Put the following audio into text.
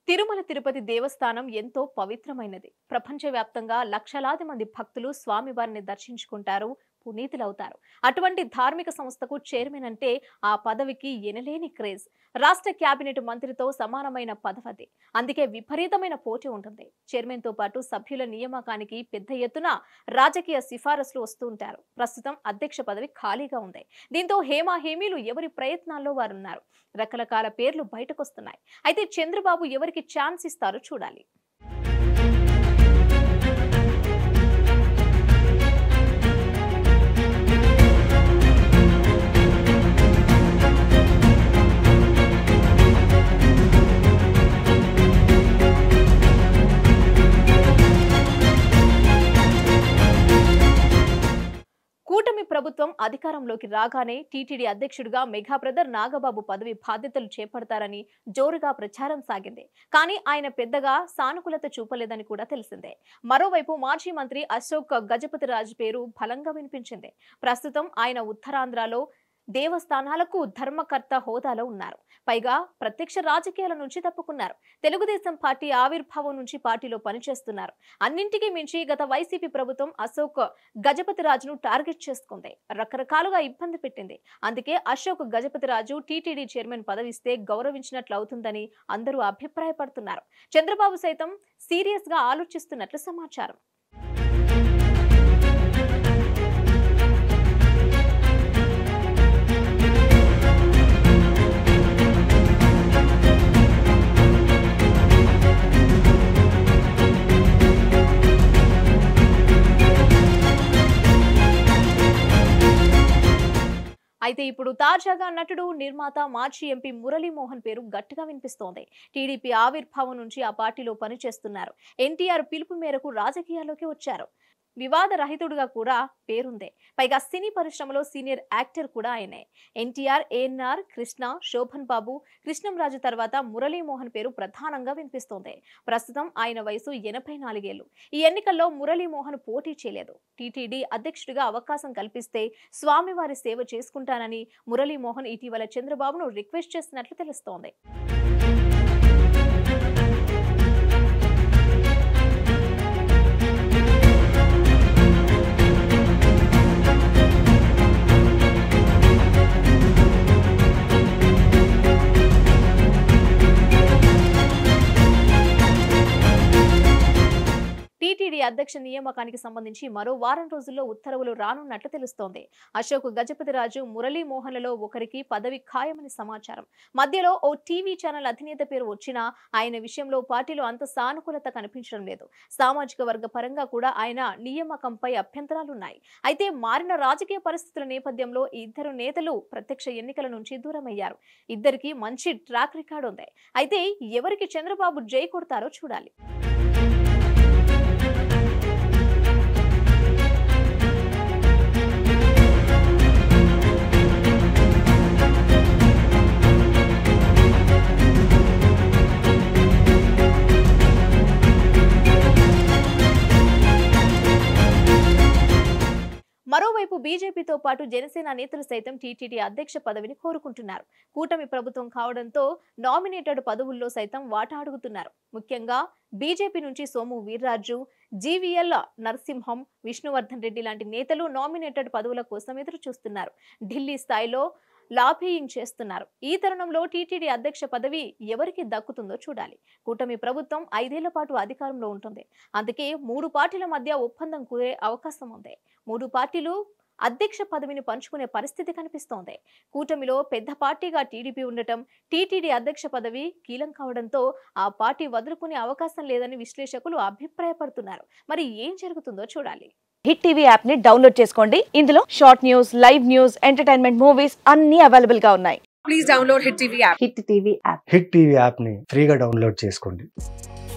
తిరుమల తిరుపతి దేవస్థానం ఎంతో పవిత్రమైనది ప్రపంచవ్యాప్తంగా లక్షలాది మంది భక్తులు స్వామివారిని దర్శించుకుంటారు పునీతులవుతారు అటువంటి ధార్మిక సంస్థకు చైర్మన్ అంటే ఆ పదవికి ఎనలేని క్రేజ్ రాష్ట్ర కేబినెట్ మంత్రితో సమానమైన పదవది అందుకే విపరీతమైన పోటీ ఉంటుంది చైర్మన్ తో పాటు సభ్యుల నియామకానికి పెద్ద ఎత్తున రాజకీయ సిఫారసులు వస్తూ ఉంటారు ప్రస్తుతం అధ్యక్ష పదవి ఖాళీగా ఉంది దీంతో హేమా హేమీలు ఎవరి ప్రయత్నాల్లో వారున్నారు రకరకాల పేర్లు బయటకొస్తున్నాయి అయితే చంద్రబాబు ఎవరికి ఛాన్స్ ఇస్తారో చూడాలి కూటమి ప్రభుత్వం అధికారంలోకి రాగానే టీటీడీ అధ్యక్షుడిగా మెగా బ్రదర్ నాగబాబు పదవి బాధ్యతలు చేపడతారని జోరుగా ప్రచారం సాగింది కానీ ఆయన పెద్దగా సానుకూలత చూపలేదని కూడా తెలిసిందే మరోవైపు మాజీ మంత్రి అశోక్ గజపతిరాజు పేరు బలంగా వినిపించింది ప్రస్తుతం ఆయన ఉత్తరాంధ్రలో దేవస్థానాలకు ధర్మకర్త హోదాలో ఉన్నారు పైగా ప్రత్యక్ష రాజకీయాల నుంచి తప్పుకున్నారు తెలుగుదేశం పార్టీ ఆవిర్భావం నుంచి పార్టీలో పనిచేస్తున్నారు అన్నింటికీ మించి గత వైసీపీ ప్రభుత్వం అశోక్ గజపతిరాజును టార్గెట్ చేసుకుంది రకరకాలుగా ఇబ్బంది పెట్టింది అందుకే అశోక్ గజపతిరాజు టీటీడీ చైర్మన్ పదవిస్తే గౌరవించినట్లు అవుతుందని అందరూ అభిప్రాయపడుతున్నారు చంద్రబాబు సైతం సీరియస్ గా ఆలోచిస్తున్నట్లు సమాచారం అయితే ఇప్పుడు తాజాగా నటుడు నిర్మాత మాజీ ఎంపీ మురళీమోహన్ పేరు గట్టిగా వినిపిస్తోంది టీడీపీ ఆవిర్భావం నుంచి ఆ పార్టీలో పనిచేస్తున్నారు ఎన్టీఆర్ పిలుపు మేరకు రాజకీయాల్లోకి వచ్చారు వివాద రహితుడుగా కూడా పేరుంది పైగా సినీ పరిశ్రమలో సీనియర్ యాక్టర్ కూడా ఆయనే ఎన్టీఆర్ ఏఎన్ఆర్ కృష్ణ శోభన్ బాబు కృష్ణంరాజు తర్వాత మురళీమోహన్ పేరు ప్రధానంగా వినిపిస్తోంది ప్రస్తుతం ఆయన వయసు ఎనభై నాలుగేళ్లు ఈ ఎన్నికల్లో మురళీమోహన్ పోటీ చేయలేదు టీటీడీ అధ్యక్షుడిగా అవకాశం కల్పిస్తే స్వామివారి సేవ చేసుకుంటానని మురళీమోహన్ ఇటీవల చంద్రబాబును రిక్వెస్ట్ చేసినట్లు తెలుస్తోంది టీటీడీ అధ్యక్ష నియామకానికి సంబంధించి మరో వారం రోజుల్లో ఉత్తర్వులు రానున్నట్లు తెలుస్తోంది అశోక్ గజపతిరాజు మురళీమోహన్లలో ఒకరికి పదవి ఖాయమని సమాచారం మధ్యలో ఓ టీవీ ఛానల్ అధినేత పేరు వచ్చినా ఆయన విషయంలో పార్టీలో అంత సానుకూలత కనిపించడం లేదు సామాజిక వర్గ పరంగా కూడా ఆయన నియామకంపై అభ్యంతరాలున్నాయి అయితే మారిన రాజకీయ పరిస్థితుల నేపథ్యంలో ఈ ఇద్దరు నేతలు ప్రత్యక్ష ఎన్నికల నుంచి దూరమయ్యారు ఇద్దరికి మంచి ట్రాక్ రికార్డు ఉంది అయితే ఎవరికి చంద్రబాబు జై కొడతారో చూడాలి మరోవైపు బీజేపీతో పాటు జనసేన నేతలు సైతం టీటీడీ అధ్యక్ష పదవిని కోరుకుంటున్నారు కూటమి ప్రభుత్వం కావడంతో నామినేటెడ్ పదవుల్లో సైతం వాటా అడుగుతున్నారు ముఖ్యంగా బీజేపీ నుంచి సోము వీర్రాజు జీవీఎల్ నరసింహం విష్ణువర్ధన్ రెడ్డి లాంటి నేతలు నామినేటెడ్ పదవుల కోసం ఎదురు చూస్తున్నారు ఢిల్లీ స్థాయిలో లాబీయింగ్ చేస్తున్నారు ఈ తరుణంలో టీటీడీ అధ్యక్ష పదవి ఎవరికి దక్కుతుందో చూడాలి కూటమి ప్రభుత్వం ఐదేళ్ల పాటు అధికారంలో ఉంటుంది అందుకే మూడు పార్టీల మధ్య ఒప్పందం కుదే అవకాశం ఉంది మూడు పార్టీలు అధ్యక్ష పదవిని పంచుకునే పరిస్థితి కనిపిస్తోంది కూటమిలో పెద్ద పార్టీగా టీడీపీ ఉండటం టీటీడీ అధ్యక్ష పదవి కీలం కావడంతో ఆ పార్టీ వదులుకునే అవకాశం లేదని విశ్లేషకులు అభిప్రాయపడుతున్నారు మరి ఏం జరుగుతుందో చూడాలి హిట్ టీవీ యాప్ ని డౌన్లోడ్ చేసుకోండి ఇందులో short news live news entertainment movies అన్ని అవైలబుల్ గా ఉన్నాయి please download Hit TV app. Hit TV app Hit TV యాప్ని ఫ్రీగా డౌన్లోడ్ చేసుకోండి